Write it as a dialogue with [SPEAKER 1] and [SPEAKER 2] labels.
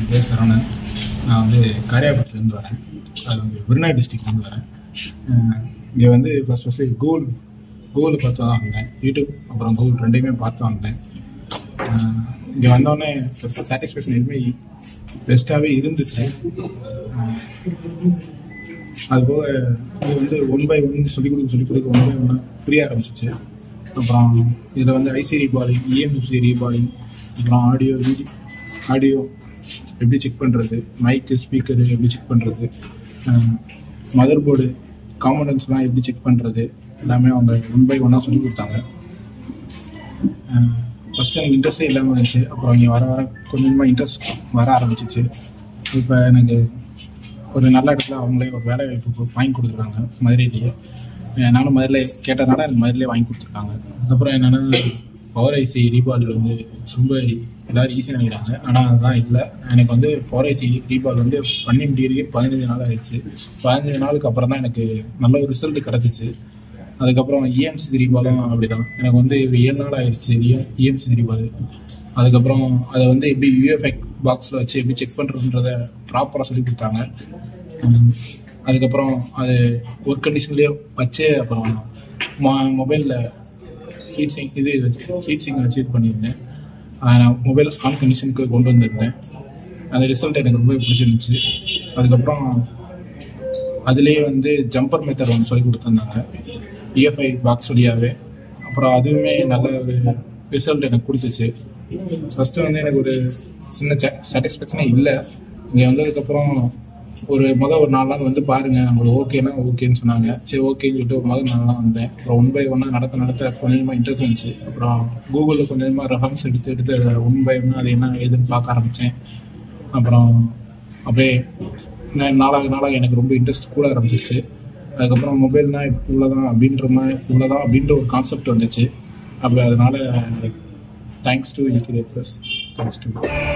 [SPEAKER 1] என் பேர் சரவணன் நான் வந்து காரியாபட்டிலேருந்து வரேன் அது வந்து விருநாடு டிஸ்ட்ரிக்ட்லேருந்து வரேன் இங்கே வந்து ஃபஸ்ட் ஃபஸ்ட்டு கூகுள் கூகுள் பார்த்து தான் வந்தேன் யூடியூப் அப்புறம் கூகுள் ரெண்டையுமே பார்த்து வந்தேன் இங்கே வந்தோடனே பெருசாக சாட்டிஸ்ஃபேக்ஷன் எதுவுமே பெஸ்ட்டாகவே இருந்துச்சு அஹ் அதுபோக இது வந்து ஒன் பை ஒன் சொல்லிக் கொடுக்க சொல்லிக் கொடுக்க ஒன் பை ஒன்னாக புரிய ஆரம்பிச்சிச்சு அப்புறம் இதில் வந்து ஐசி ரீபாலிங் இஎம்சி ரீபாலிங் அப்புறம் ஆடியோ வீடியோ ஆடியோ எப்படி செக் பண்ணுறது மைக்கு ஸ்பீக்கரு எப்படி செக் பண்ணுறது மதர் போர்டு காம்பனன்ஸ்லாம் எப்படி செக் பண்ணுறது எல்லாமே அவங்க ஒன் பை ஒன்னாக சொல்லி கொடுத்தாங்க ஃபஸ்ட்டு எனக்கு இன்ட்ரெஸ்டே இல்லாமல் இருந்துச்சு அப்புறம் இங்கே வர வர கொஞ்சம் கொஞ்சமாக இன்ட்ரெஸ்ட் வர ஆரம்பிச்சிச்சு இப்போ எனக்கு ஒரு நல்ல இடத்துல அவங்களே ஒரு வேலை வாய்ப்பு வாங்கி கொடுத்துருக்காங்க மதுரையிலேயே அஹ் நானும் மதுரையில கேட்டதுனால எனக்கு மதுரையிலே வாங்கி கொடுத்துருக்காங்க அதுக்கப்புறம் என்னென்னா பவர் ஐசி ரீபால் வந்து ரொம்ப எல்லாரும் ஈஸியாக நினைக்கிறாங்க ஆனால் அதுதான் இல்லை எனக்கு வந்து பவர் ஐசி ரீபால் வந்து பண்ணி முடியறதுக்கு பதினஞ்சு நாள் ஆயிடுச்சு பதினஞ்சு நாளுக்கு அப்புறம் தான் எனக்கு நல்ல ஒரு ரிசல்ட் கிடச்சிச்சு அதுக்கப்புறம் இஎம்சி திரிபாலும் அப்படிதான் எனக்கு வந்து ஒரு ஏழு நாள் ஆயிடுச்சு இஎம்சி திரிபால் அதுக்கப்புறம் அதை வந்து எப்படி யூஎஃப்எக் பாக்ஸில் வச்சு எப்படி செக் பண்ணுறதுன்றத ப்ராப்பராக சொல்லி கொடுத்தாங்க உம், அதுக்கப்புறம் அது ஒரு கண்டிஷன்லேயே வச்சு அப்புறம் மொபைலில் ஹீட் சிங் இது ஹீட் சிங் வச்சு இது பண்ணியிருந்தேன் அதை நான் மொபைல் ஆன் கண்டிஷனுக்கு கொண்டு வந்திருந்தேன் அந்த ரிசல்ட் எனக்கு ரொம்ப பிடிச்சிருந்துச்சு அதுக்கப்புறம் அதுலேயே வந்து ஜம்பர் மெத்தட் ஒன்று சொல்லி கொடுத்துருந்தாங்க இஎஃப்ஐ பாக்ஸ் வழியாகவே அப்புறம் அதுவுமே நல்ல ஒரு ரிசல்ட் எனக்கு கொடுத்துச்சு ஃபஸ்ட்டு வந்து எனக்கு ஒரு சின்ன சாட்டிஸ்ஃபேக்ஷனே இல்லை இங்கே வந்ததுக்கப்புறம் ஒரு மொதல் ஒரு நாலு நாள் வந்து பாருங்க உங்களுக்கு ஓகேனா ஓகேன்னு சொன்னாங்க சரி ஓகேன்னு சொல்லிட்டு ஒரு முதல் நாள் தான் வந்தேன் அப்புறம் ஒன் பை ஒன்னாக நடத்த நடத்த கொஞ்சமாக இன்ட்ரெஸ்ட் இருந்துச்சு அப்புறம் கூகுளில் கொஞ்சம் கொஞ்சமாக ரெஃபரன்ஸ் எடுத்து எடுத்து ஒன் பை ஒன்னா அது என்ன ஏதுன்னு பார்க்க ஆரம்பித்தேன் அப்புறம் அப்படியே நா- நாளாக நாளாக எனக்கு ரொம்ப இன்ட்ரெஸ்ட் கூட ஆரம்பிச்சிருச்சு அதுக்கப்புறம் மொபைல்னா இவ்வளோதான் அப்படின்ற மாதிரி இவ்வளோதான் அப்படின்ற ஒரு கான்செப்ட் வந்துச்சு அப்படி அதனால thanks to you plus thanks to